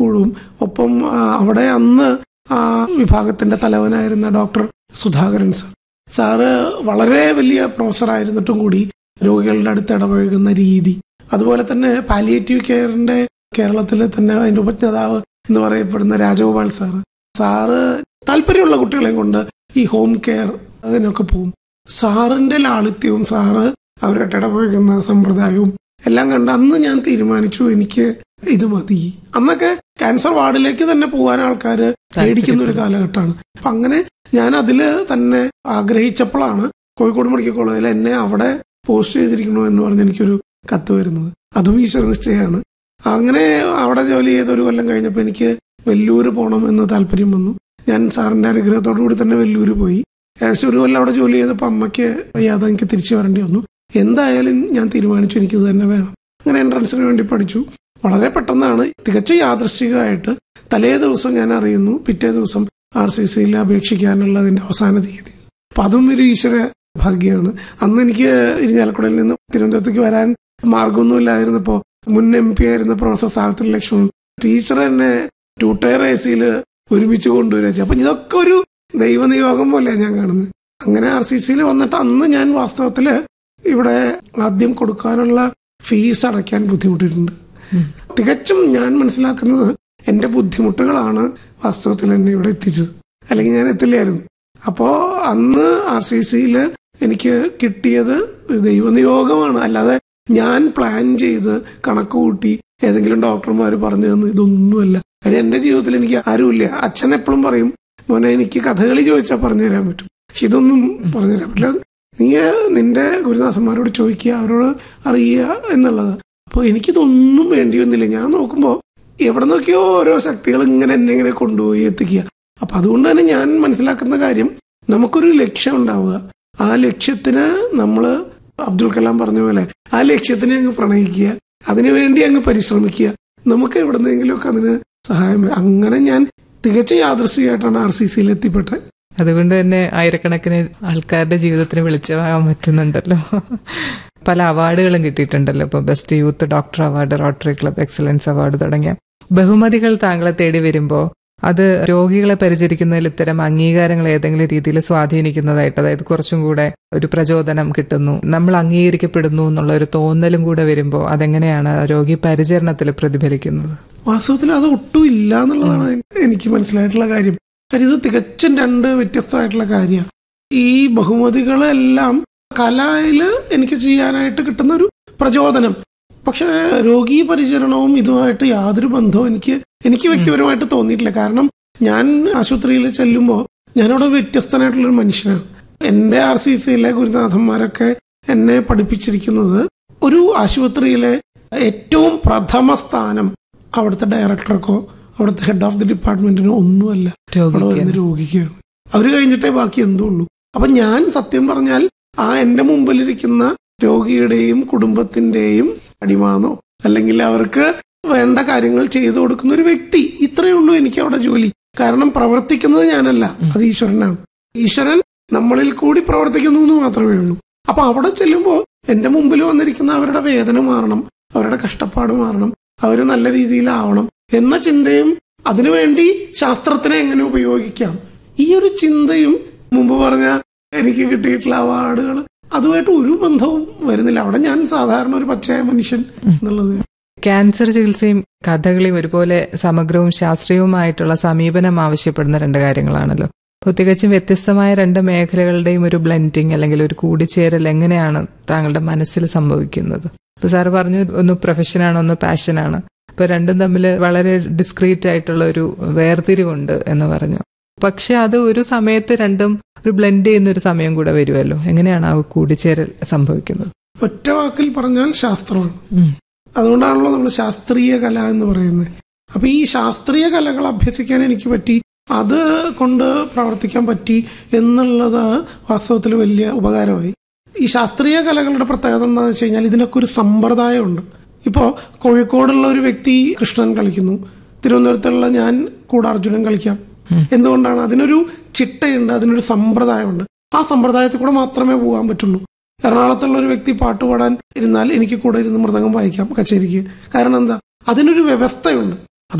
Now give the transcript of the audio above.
കൂടും ഒപ്പം ആ, അവിടെ അന്ന് ആ വിഭാഗത്തിന്റെ തലവനായിരുന്ന ഡോക്ടർ സുധാകരൻ സാർ സാറ് വളരെ വലിയ പ്രൊഫസർ ആയിരുന്നിട്ടും കൂടി രോഗികളുടെ അടുത്ത് ഇടപഴകുന്ന രീതി അതുപോലെ തന്നെ പാലിയേറ്റീവ് കെയറിന്റെ കേരളത്തിലെ തന്നെ അതിന്റെ ഉപജ്ഞാതാവ് എന്ന് പറയപ്പെടുന്ന രാജഗോപാൽ സാറ് സാറ് താല്പര്യമുള്ള കുട്ടികളെയും കൊണ്ട് ഈ ഹോം കെയർ അതിനൊക്കെ പോകും സാറിന്റെ ലാളിത്യവും സാറ് അവരായിട്ട് ഇടപഴകുന്ന സമ്പ്രദായവും എല്ലാം കണ്ട് അന്ന് ഞാൻ തീരുമാനിച്ചു എനിക്ക് ഇത് മതി അന്നൊക്കെ ക്യാൻസർ വാർഡിലേക്ക് തന്നെ പോകാൻ ആൾക്കാർ പേടിക്കുന്ന ഒരു കാലഘട്ടമാണ് അപ്പൊ അങ്ങനെ ഞാൻ അതില് തന്നെ ആഗ്രഹിച്ചപ്പോഴാണ് കോഴിക്കോട് മെഡിക്കൽ കോളേജിൽ എന്നെ അവിടെ പോസ്റ്റ് ചെയ്തിരിക്കണോ എന്ന് പറഞ്ഞ് എനിക്കൊരു കത്ത് വരുന്നത് അതും ഈശ്വര നിശ്ചയമാണ് അങ്ങനെ അവിടെ ജോലി ചെയ്ത ഒരു കൊല്ലം കഴിഞ്ഞപ്പോൾ എനിക്ക് വെല്ലൂര് പോകണം എന്ന് താല്പര്യം വന്നു ഞാൻ സാറിന്റെ അനുഗ്രഹത്തോടു കൂടി തന്നെ വെല്ലൂര് പോയി ഏകദേശം ഒരു കൊല്ലം അവിടെ ജോലി ചെയ്തപ്പോൾ അമ്മയ്ക്ക് വയ്യാതെ എനിക്ക് തിരിച്ചു വരേണ്ടി വന്നു എന്തായാലും ഞാൻ തീരുമാനിച്ചു എനിക്കിത് തന്നെ വേണം അങ്ങനെ എൻട്രൻസിന് വേണ്ടി പഠിച്ചു വളരെ പെട്ടെന്നാണ് തികച്ചും യാദൃശ്ചികമായിട്ട് തലേ ദിവസം ഞാൻ അറിയുന്നു പിറ്റേ ദിവസം ആർ സി സിയിൽ അപേക്ഷിക്കാനുള്ളതിന്റെ അവസാന തീയതി അപ്പൊ അതും ഒരു ഈശ്വര ഭാഗ്യമാണ് അന്ന് എനിക്ക് ഇരിഞ്ഞാലക്കുടയിൽ നിന്ന് തിരുവനന്തപുരത്തേക്ക് വരാൻ മാർഗമൊന്നുമില്ലായിരുന്നപ്പോ മുൻ എം പി ആയിരുന്ന പ്രൊഫസർ സാവിത്രി ലക്ഷ്മൺ ടീച്ചർ എന്നെ ടൂ ടയർ എ സിയിൽ ഒരുമിച്ച് കൊണ്ടുവരാച്ചു അപ്പൊ ഇതൊക്കെ ഒരു ദൈവനിയോഗം പോലെയാണ് ഞാൻ കാണുന്നത് അങ്ങനെ ആർ സി സിയിൽ വന്നിട്ട് അന്ന് ഞാൻ വാസ്തവത്തില് ഇവിടെ ആദ്യം കൊടുക്കാനുള്ള ഫീസ് അടയ്ക്കാൻ ബുദ്ധിമുട്ടിയിട്ടുണ്ട് തികച്ചും ഞാൻ മനസ്സിലാക്കുന്നത് എന്റെ ബുദ്ധിമുട്ടുകളാണ് വാസ്തവത്തിൽ എന്നെ ഇവിടെ എത്തിച്ചത് അല്ലെങ്കിൽ ഞാൻ എത്തില്ലായിരുന്നു അപ്പോ അന്ന് ആർ സി സിയിൽ എനിക്ക് കിട്ടിയത് ഒരു ദൈവനിയോഗമാണ് അല്ലാതെ ഞാൻ പ്ലാൻ ചെയ്ത് കണക്ക് കൂട്ടി ഏതെങ്കിലും ഡോക്ടർമാർ പറഞ്ഞു തന്നു ഇതൊന്നുമല്ല കാര്യം എന്റെ ജീവിതത്തിൽ എനിക്ക് ആരുമില്ല അച്ഛൻ എപ്പോഴും പറയും മോനെ എനിക്ക് കഥകളി ചോദിച്ചാൽ പറഞ്ഞു തരാൻ പറ്റും പക്ഷെ ഇതൊന്നും പറഞ്ഞു തരാൻ പറ്റില്ല നീ നിന്റെ ഗുരുദാസന്മാരോട് ചോദിക്കുക അവരോട് അറിയുക എന്നുള്ളത് അപ്പോൾ എനിക്കിതൊന്നും വേണ്ടി വന്നില്ല ഞാൻ നോക്കുമ്പോൾ എവിടെ നോക്കിയോ ഓരോ ശക്തികൾ ഇങ്ങനെ എന്നെ ഇങ്ങനെ കൊണ്ടുപോയി എത്തിക്കുക അപ്പൊ അതുകൊണ്ട് തന്നെ ഞാൻ മനസ്സിലാക്കുന്ന കാര്യം നമുക്കൊരു ലക്ഷ്യം ഉണ്ടാവുക ആ ലക്ഷ്യത്തിന് നമ്മൾ അബ്ദുൽ കലാം പറഞ്ഞ പോലെ ആ ലക്ഷ്യത്തിനെ അങ്ങ് പ്രണയിക്കുക അതിനുവേണ്ടി അങ്ങ് പരിശ്രമിക്കുക നമുക്ക് എവിടെന്നെങ്കിലുമൊക്കെ അതിന് സഹായം വരും അങ്ങനെ ഞാൻ തികച്ച യാദൃശ്ചികമായിട്ടാണ് ആർ സി സിയിൽ എത്തിപ്പെട്ടത് അതുകൊണ്ട് തന്നെ ആയിരക്കണക്കിന് ആൾക്കാരുടെ ജീവിതത്തിന് വെളിച്ചമാകാൻ പറ്റുന്നുണ്ടല്ലോ പല അവാർഡുകളും കിട്ടിയിട്ടുണ്ടല്ലോ ഇപ്പൊ best youth doctor award rotary club excellence award തുടങ്ങിയ ബഹുമതികൾ താങ്കളെ തേടി വരുമ്പോൾ അത് രോഗികളെ പരിചരിക്കുന്നതിൽ ഇത്തരം അംഗീകാരങ്ങൾ ഏതെങ്കിലും രീതിയിൽ സ്വാധീനിക്കുന്നതായിട്ട് അതായത് കുറച്ചും കൂടെ ഒരു പ്രചോദനം കിട്ടുന്നു നമ്മൾ അംഗീകരിക്കപ്പെടുന്നു എന്നുള്ള ഒരു തോന്നലും കൂടെ വരുമ്പോൾ അതെങ്ങനെയാണ് രോഗി പരിചരണത്തിൽ പ്രതിഫലിക്കുന്നത് വാസ്തവത്തിൽ അത് ഒട്ടും ഇല്ല എന്നുള്ളതാണ് എനിക്ക് മനസ്സിലായിട്ടുള്ള കാര്യം കാര്യം ഇത് തികച്ചും രണ്ട് വ്യത്യസ്തമായിട്ടുള്ള കാര്യമാണ് ഈ ബഹുമതികളെല്ലാം കലയില് എനിക്ക് ചെയ്യാനായിട്ട് കിട്ടുന്ന ഒരു പ്രചോദനം പക്ഷെ രോഗീ പരിചരണവും ഇതുമായിട്ട് യാതൊരു ബന്ധവും എനിക്ക് എനിക്ക് വ്യക്തിപരമായിട്ട് തോന്നിയിട്ടില്ല കാരണം ഞാൻ ആശുപത്രിയിൽ ചെല്ലുമ്പോൾ ഞാനവിടെ വ്യത്യസ്തനായിട്ടുള്ളൊരു മനുഷ്യനാണ് എന്റെ ആർ സി സിയിലെ ഗുരുനാഥന്മാരൊക്കെ എന്നെ പഠിപ്പിച്ചിരിക്കുന്നത് ഒരു ആശുപത്രിയിലെ ഏറ്റവും പ്രഥമ സ്ഥാനം അവിടുത്തെ ഡയറക്ടർക്കോ അവിടുത്തെ ഹെഡ് ഓഫ് ദി ഡിപ്പാർട്ട്മെന്റിനോ ഒന്നുമല്ല അവിടെ വരുന്ന രോഗിക്കാണ് അവര് കഴിഞ്ഞിട്ടേ ബാക്കി എന്തോ ഉള്ളൂ അപ്പൊ ഞാൻ സത്യം പറഞ്ഞാൽ ആ എന്റെ മുമ്പിലിരിക്കുന്ന രോഗിയുടെയും കുടുംബത്തിന്റെയും അടിമാനോ അല്ലെങ്കിൽ അവർക്ക് വേണ്ട കാര്യങ്ങൾ ചെയ്തു കൊടുക്കുന്ന ഒരു വ്യക്തി ഇത്രയേ ഉള്ളൂ എനിക്ക് അവിടെ ജോലി കാരണം പ്രവർത്തിക്കുന്നത് ഞാനല്ല അത് ഈശ്വരനാണ് ഈശ്വരൻ നമ്മളിൽ കൂടി പ്രവർത്തിക്കുന്നു എന്ന് മാത്രമേ ഉള്ളൂ അപ്പൊ അവിടെ ചെല്ലുമ്പോൾ എന്റെ മുമ്പിൽ വന്നിരിക്കുന്ന അവരുടെ വേദന മാറണം അവരുടെ കഷ്ടപ്പാട് മാറണം അവര് നല്ല രീതിയിലാവണം എന്ന ചിന്തയും അതിനുവേണ്ടി ശാസ്ത്രത്തിനെ എങ്ങനെ ഉപയോഗിക്കാം ഈ ഒരു ചിന്തയും മുമ്പ് പറഞ്ഞ എനിക്ക് കിട്ടിയിട്ടുള്ള അവാർഡുകൾ അതുമായിട്ട് ഒരു ബന്ധവും വരുന്നില്ല അവിടെ ഞാൻ സാധാരണ ഒരു പച്ചയായ മനുഷ്യൻ എന്നുള്ളത് ക്യാൻസർ ചികിത്സയും കഥകളിയും ഒരുപോലെ സമഗ്രവും ശാസ്ത്രീയവുമായിട്ടുള്ള സമീപനം ആവശ്യപ്പെടുന്ന രണ്ട് കാര്യങ്ങളാണല്ലോ അപ്പോൾ തികച്ചും വ്യത്യസ്തമായ രണ്ട് മേഖലകളുടെയും ഒരു ബ്ലെൻഡിങ് അല്ലെങ്കിൽ ഒരു കൂടിച്ചേരൽ എങ്ങനെയാണ് താങ്കളുടെ മനസ്സിൽ സംഭവിക്കുന്നത് ഇപ്പൊ സാറ് പറഞ്ഞു ഒന്ന് പ്രൊഫഷനാണ് ഒന്ന് പാഷനാണ് അപ്പൊ രണ്ടും തമ്മിൽ വളരെ ഡിസ്ക്രീറ്റ് ആയിട്ടുള്ള ഒരു വേർതിരിവുണ്ട് എന്ന് പറഞ്ഞു പക്ഷെ അത് ഒരു സമയത്ത് രണ്ടും ഒരു ബ്ലെൻഡ് ചെയ്യുന്ന ഒരു സമയം കൂടെ വരുമല്ലോ എങ്ങനെയാണ് ആ കൂടിച്ചേരൽ സംഭവിക്കുന്നത് ഒറ്റ വാക്കിൽ പറഞ്ഞാൽ ശാസ്ത്രമാണ് അതുകൊണ്ടാണല്ലോ നമ്മൾ ശാസ്ത്രീയ കല എന്ന് പറയുന്നത് അപ്പൊ ഈ ശാസ്ത്രീയ കലകൾ അഭ്യസിക്കാൻ എനിക്ക് പറ്റി അത് കൊണ്ട് പ്രവർത്തിക്കാൻ പറ്റി എന്നുള്ളത് വാസ്തവത്തിൽ വലിയ ഉപകാരമായി ഈ ശാസ്ത്രീയ കലകളുടെ പ്രത്യേകത എന്താണെന്ന് വെച്ച് കഴിഞ്ഞാൽ ഇതിനൊക്കെ ഒരു സമ്പ്രദായമുണ്ട് ഇപ്പോ കോഴിക്കോടുള്ള ഒരു വ്യക്തി കൃഷ്ണൻ കളിക്കുന്നു തിരുവനന്തപുരത്തുള്ള ഞാൻ കൂടാർജുനൻ കളിക്കാം എന്തുകൊണ്ടാണ് അതിനൊരു ചിട്ടയുണ്ട് അതിനൊരു സമ്പ്രദായമുണ്ട് ആ സമ്പ്രദായത്തിൽ കൂടെ മാത്രമേ പോകാൻ പറ്റുള്ളൂ എറണാകുളത്തുള്ള ഒരു വ്യക്തി പാട്ട് പാടാൻ ഇരുന്നാൽ എനിക്ക് കൂടെ ഇരുന്ന് മൃദംഗം വായിക്കാം കച്ചേരിക്ക് കാരണം എന്താ അതിനൊരു വ്യവസ്ഥയുണ്ട്